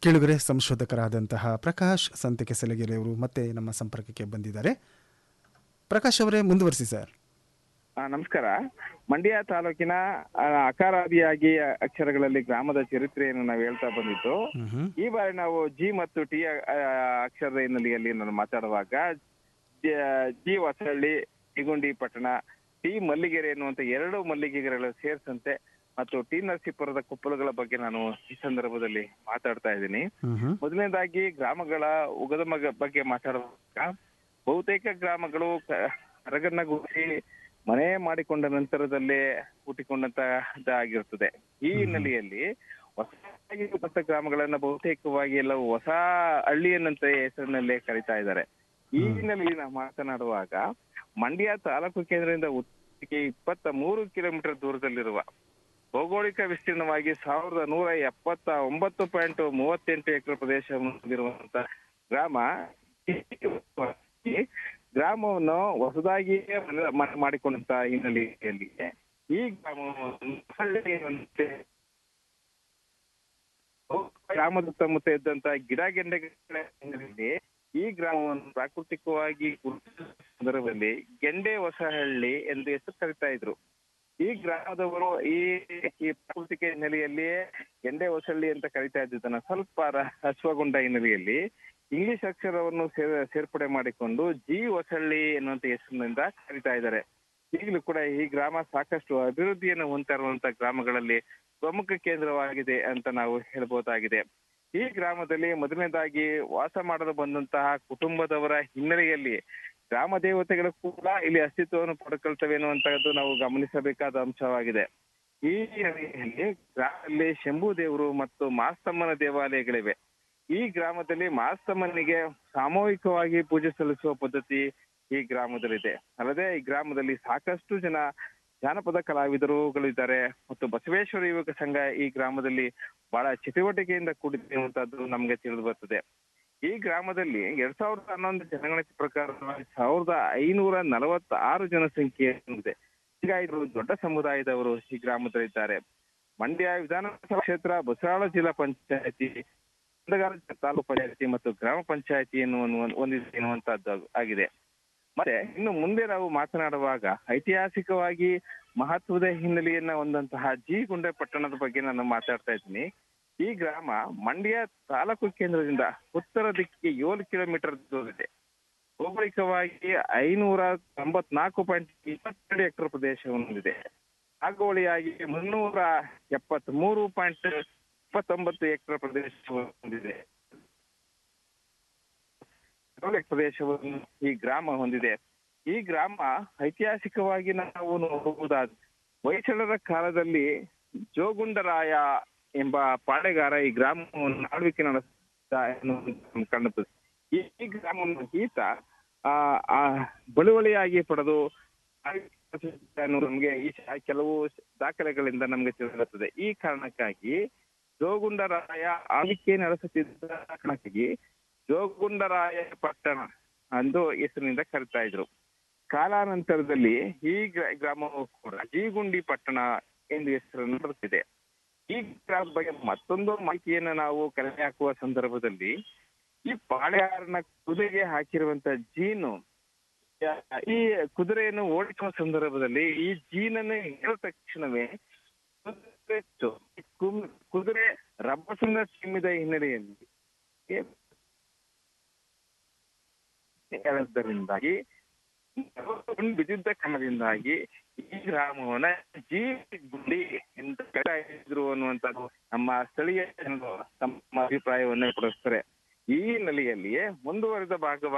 ಕೇಳುಗರೆ ಸಂಶೋಧಕರಾದಂತಹ ಪ್ರಕಾಶ್ ಸಂತೆಕೆ ಸಲಗೆರೆ ಅವರು ಮತ್ತೆ ನಮ್ಮ ಸಂಪರ್ಕಕ್ಕೆ ಬಂದಿದ್ದಾರೆ ಪ್ರಕಾಶ್ ಅವರೇ ಮುಂದುವರಿಸಿ ಸರ್ ಆ, ನಮಸ್ಕಾರ ಮಂಡ್ಯ ತಾಲೂಕಿನ ಆ, ಅಕಾರಾದಿಯಾಗಿ ಅಕ್ಷರಗಳಲ್ಲಿ ಗ್ರಾಮದ ಚರಿತ್ರೆಯನ್ನು ನಾವು ಹೇಳ್ತಾ ಬಂದಿದ್ದು ಹ್ಮ್ ಹ್ಮ್ ಈ ಬಾರಿ ನಾವು ಜಿ ಮತ್ತು ಟಿ ಆ, ಅಕ್ಷರದ ಹಿನ್ನೆಲೆಯಲ್ಲಿ ನಾನು ಮಾತಾಡುವಾಗ ಜ- ಜಿ ಹೊಸಹಳ್ಳಿ ಇಗುಂಡಿ ಪಟ್ಟಣ ಟಿ ಮಲ್ಲಿಗೆರೆ ಎನ್ನುವಂತ ಎರಡು ಮಲ್ಲಿಗೆಗಳು ಸೇರಿಸಂತೆ ಮತ್ತು ಟಿ ನರಸೀಪುರದ ಕೊಪ್ಪಲುಗಳ ಬಗ್ಗೆ ನಾನು ಈ ಸಂದರ್ಭದಲ್ಲಿ ಮಾತಾಡ್ತಾ ಇದ್ದೀನಿ ಹ್ಮ್ ಹ್ಮ್ ಮೊದಲನೇದಾಗಿ ಗ್ರಾಮಗಳ ಉಗಮ ಬಗ್ಗೆ ಮಾತಾಡುವಾಗ ಬಹುತೇಕ ಗ್ರಾಮಗಳು ಕರಗನ್ನಗೂಡಿ ಮನೆ ಮಾಡಿಕೊಂಡ ನಂತರದಲ್ಲೇ ಹುಟ್ಟಿಕೊಂಡಂತದ್ದಾಗಿರ್ತದೆ ಈ ಹಿನ್ನೆಲೆಯಲ್ಲಿ ಹೊಸದಾಗಿ ಬಂದ ಗ್ರಾಮಗಳನ್ನ ಬಹುತೇಕವಾಗಿ ಎಲ್ಲವೂ ಹೊಸ ಹಳ್ಳಿ ಅನ್ನಂತ ಹೆಸರಿನಲ್ಲೇ ಕರಿತಾ ಇದ್ದಾರೆ ಈ ಹಿನ್ನೆಲೆಯಲ್ಲಿ ನಾವು ಮಾತನಾಡುವಾಗ ಮಂಡ್ಯ ತಾಲೂಕು ಕೇಂದ್ರದಿಂದ ಉತ್ತರಕ್ಕೆ ಇಪ್ಪತ್ತ ಮೂರು ಕಿಲೋಮೀಟರ್ ದೂರದಲ್ಲಿರುವ ಭೌಗೋಳಿಕ ವಿಸ್ತೀರ್ಣವಾಗಿ ಸಾವಿರದ ನೂರ ಎಪ್ಪತ್ತ ಒಂಬತ್ತು ಪಾಯಿಂಟ್ ಮೂವತ್ತೆಂಟು ಎಕರೆ ಪ್ರದೇಶವನ್ನು ಹೊಂದಿರುವಂತ ಗ್ರಾಮ ಈ ಗ್ರಾಮವನ್ನು ಹೊಸದಾಗಿ ಮನೆ- ಮನೆ ಮಾಡಿಕೊಂಡಂತ ಹಿನ್ನೆಲೆಯಲ್ಲಿ ಈ ಗ್ರಾಮವನ್ನು ಹಳ್ಳಿಯಂತೆ ಗ್ರಾಮದ ಸುತ್ತಮುತ್ತ ಇದ್ದಂತ ಗಿಡ ಗೆಂಡೆಗಳ ಹಿನ್ನೆಲೆಯಲ್ಲಿ ಈ ಗ್ರಾಮವನ್ನು ಪ್ರಾಕೃತಿಕವಾಗಿ ಗುರುತಿಸುವ ಸಂದರ್ಭದಲ್ಲಿ ಗೆಂಡೆ ಹೊಸಹಳ್ಳಿ ಎಂದು ಹೆಸರು ಕರಿತಾ ಇದ್ರು ಈ ಗ್ರಾಮದವರು ಈ ಈ ಪ್ರಾಕೃತಿಕ ಹಿನ್ನೆಲೆಯಲ್ಲಿಯೇ ಗೆಂಡೆ ಹೊಸಳ್ಳಿ ಅಂತ ಕರಿತಾ ಇದ್ದದನ್ನ ಸ್ವಲ್ಪ ರ- ಹಸುವಗೊಂಡ ಹಿನ್ನೆಲೆಯಲ್ಲಿ ಇಂಗ್ಲಿಷ್ ಅಕ್ಷರವನ್ನು ಸೇರ್- ಸೇರ್ಪಡೆ ಮಾಡಿಕೊಂಡು ಜಿ ಹೊಸಳ್ಳಿ ಎನ್ನುವಂತ ಹೆಸರಿನಿಂದ ಕರಿತಾ ಇದ್ದಾರೆ ಈಗಲೂ ಕೂಡ ಈ ಗ್ರಾಮ ಸಾಕಷ್ಟು ಅಭಿವೃದ್ಧಿಯನ್ನು ಹೊಂದ್ತಾ ಇರುವಂತ ಗ್ರಾಮಗಳಲ್ಲಿ ಪ್ರಮುಖ ಕೇಂದ್ರವಾಗಿದೆ ಅಂತ ನಾವು ಹೇಳ್ಬಹುದಾಗಿದೆ ಈ ಗ್ರಾಮದಲ್ಲಿ ಮೊದಲನೇದಾಗಿ ವಾಸ ಮಾಡಲು ಬಂದಂತಹ ಕುಟುಂಬದವರ ಹಿನ್ನೆಲೆಯಲ್ಲಿ ಗ್ರಾಮ ದೇವತೆಗಳು ಕೂಡ ಇಲ್ಲಿ ಅಸ್ತಿತ್ವವನ್ನು ಪಡ್ಕೊಳ್ತವೆ ಅನ್ನುವಂತಹದ್ದು ನಾವು ಗಮನಿಸಬೇಕಾದ ಅಂಶವಾಗಿದೆ ಈ ಹಿನ್ನೆಲೆಯಲ್ಲಿ ಗ್ರಾಮದಲ್ಲಿ ಶಂಭು ದೇವರು ಮತ್ತು ಮಾಸ್ತಮ್ಮನ ದೇವಾಲಯಗಳಿವೆ ಈ ಗ್ರಾಮದಲ್ಲಿ ಮಾಸ್ತಮ್ಮನಿಗೆ ಸಾಮೂಹಿಕವಾಗಿ ಪೂಜೆ ಸಲ್ಲಿಸುವ ಪದ್ಧತಿ ಈ ಗ್ರಾಮದಲ್ಲಿದೆ ಅಲ್ಲದೆ ಈ ಗ್ರಾಮದಲ್ಲಿ ಸಾಕಷ್ಟು ಜನ ಜಾನಪದ ಕಲಾವಿದರುಗಳಿದ್ದಾರೆ ಮತ್ತು ಬಸವೇಶ್ವರ ಯುವಕ ಸಂಘ ಈ ಗ್ರಾಮದಲ್ಲಿ ಬಹಳ ಚಟುವಟಿಕೆಯಿಂದ ಕೂಡಿದೆ ಅನ್ನುವಂಥದ್ದು ನಮ್ಗೆ ತಿಳಿದು ಬರ್ತದೆ ಈ ಗ್ರಾಮದಲ್ಲಿ ಎರಡ್ ಸಾವಿರದ ಹನ್ನೊಂದು ಜನಗಣತಿ ಪ್ರಕಾರವಾಗಿ ಸಾವಿರದ ಐನೂರ ನಲವತ್ತ ಆರು ಜನಸಂಖ್ಯೆ ಇದೆ ಈಗ ಇದು ದೊಡ್ಡ ಸಮುದಾಯದವರು ಈ ಗ್ರಾಮದಲ್ಲಿದ್ದಾರೆ ಮಂಡ್ಯ ವಿಧಾನಸಭಾ ಕ್ಷೇತ್ರ ಬಸರಾಳ ಜಿಲ್ಲಾ ಪಂಚಾಯತಿ ಅಂದಗಾರ ತಾಲೂಕು ಪಂಚಾಯತಿ ಮತ್ತು ಗ್ರಾಮ ಪಂಚಾಯತಿಯನ್ನು ಹೊಂದ್- ಹೊಂದಿದೆ ಎನ್ನುವಂತಹದ್ದು ಆಗಿದೆ ಮತ್ತೆ ಇನ್ನು ಮುಂದೆ ನಾವು ಮಾತನಾಡುವಾಗ ಐತಿಹಾಸಿಕವಾಗಿ ಮಹತ್ವದ ಹಿನ್ನೆಲೆಯನ್ನ ಹೊಂದಂತಹ ಜಿ ಗುಂಡೆ ಪಟ್ಟಣದ ಬಗ್ಗೆ ನಾನು ಮಾತಾಡ್ತಾ ಇದ್ದೀನಿ ಈ ಗ್ರಾಮ ಮಂಡ್ಯ ತಾಲೂಕು ಕೇಂದ್ರದಿಂದ ಉತ್ತರ ದಿಕ್ಕಿಗೆ ಏಳು ಕಿಲೋಮೀಟರ್ ದೂರವಿದೆ ಭೌಗೋಳಿಕವಾಗಿ ಐನೂರ ತೊಂಬತ್ನಾಲ್ಕು ಪಾಯಿಂಟ್ ಇಪ್ಪತ್ತೆರಡು ಎಕರೆ ಪ್ರದೇಶವನ್ನು ಹೊಂದಿದೆ ಆಗೋಳಿಯಾಗಿ ಮುನ್ನೂರ ಎಪ್ಪತ್ತ್ ಮೂರು ಪಾಯಿಂಟ್ ಇಪ್ಪತ್ತೊಂಬತ್ತು ಎಕರೆ ಪ್ರದೇಶವನ್ನು ಹೊಂದಿದೆ ಏಳು ಪ್ರದೇಶವನ್ನು ಈ ಗ್ರಾಮ ಹೊಂದಿದೆ ಈ ಗ್ರಾಮ ಐತಿಹಾಸಿಕವಾಗಿ ನಾವು ನೋಡಬಹುದಾದ ಹೊಯ್ಸಳರ ಕಾಲದಲ್ಲಿ ಜೋಗುಂಡರಾಯ ಎಂಬ ಪಾಳೆಗಾರ ಈ ಗ್ರಾಮವನ್ನು ಆಳ್ವಿಕೆ ನಡೆಸಿದ ಎನ್ನುವುದು ಕಂಡುಬಂದಿದೆ ಈ ಈ ಗ್ರಾಮವನ್ನು ಈತ ಆ ಆ ಬಳುವಳಿಯಾಗಿ ಪಡೆದು ಆಳ್ವಿಕೆ ನಡೆಸಿದ ಅನ್ನೋದು ನಮ್ಗೆ ಈ ಶ- ಕೆಲವು ದಾಖಲೆಗಳಿಂದ ನಮ್ಗೆ ತಿಳಿದುಬರುತ್ತದೆ ಈ ಕಾರಣಕ್ಕಾಗಿ ಜೋಗುಂಡರಾಯ ಆಳ್ವಿಕೆ ನಡೆಸುತ್ತಿದ್ದ ಕಾರಣಕ್ಕಾಗಿ ಜೋಗುಂಡರಾಯ ಪಟ್ಟಣ ಅಂದು ಹೆಸರಿನಿಂದ ಕರಿತಾ ಇದ್ರು ಕಾಲಾನಂತರದಲ್ಲಿ ಈ ಗ್ರ- ಗ್ರಾಮವು ಕೂಡ ಜೀಗುಂಡಿ ಪಟ್ಟಣ ಎಂದು ಹೆಸರನ್ನು ಪಡೆದಿದೆ ಈ ಗ್ರಾಮದ ಬಗ್ಗೆ ಮತ್ತೊಂದು ಮಾಹಿತಿಯನ್ನು ನಾವು ಕಲೆ ಹಾಕುವ ಸಂದರ್ಭದಲ್ಲಿ ಈ ಪಾಳೆಗಾರನ ಕುದುರೆಗೆ ಹಾಕಿರುವಂತ ಜೀನು ಈ ಕುದುರೆಯನ್ನು ಓಡಿಸುವ ಸಂದರ್ಭದಲ್ಲಿ ಈ ಜೀನನ್ನು ಹೇಳಿದ ತಕ್ಷಣವೇ ಕುದುರೆ ತು- ಕುಮ್- ಕುದುರೆ ರಭಸದಿಂದ ಚಿಮ್ಮಿದ ಹಿನ್ನೆಲೆಯಲ್ಲಿ ಹೇಳದ್ದರಿಂದಾಗಿ ಗುಂಡು ಬಿದ್ದಿದ್ದ ಕಾರಣದಿಂದಾಗಿ ಈ ಗ್ರಾಮವನ್ನ ಜೀ ಗುಂಡಿ ಎಂದು ಕರೀತಾ ಇದ್ರು ಅನ್ನುವಂಥದ್ದು ನಮ್ಮ ಸ್ಥಳೀಯ ಜನರು ತಮ್ಮ ಅಭಿಪ್ರಾಯವನ್ನ ಪಡಿಸ್ತಾರೆ ಈ ಹಿನ್ನೆಲೆಯಲ್ಲಿಯೇ ಮುಂದುವರೆದ ಭಾಗವಾಗಿ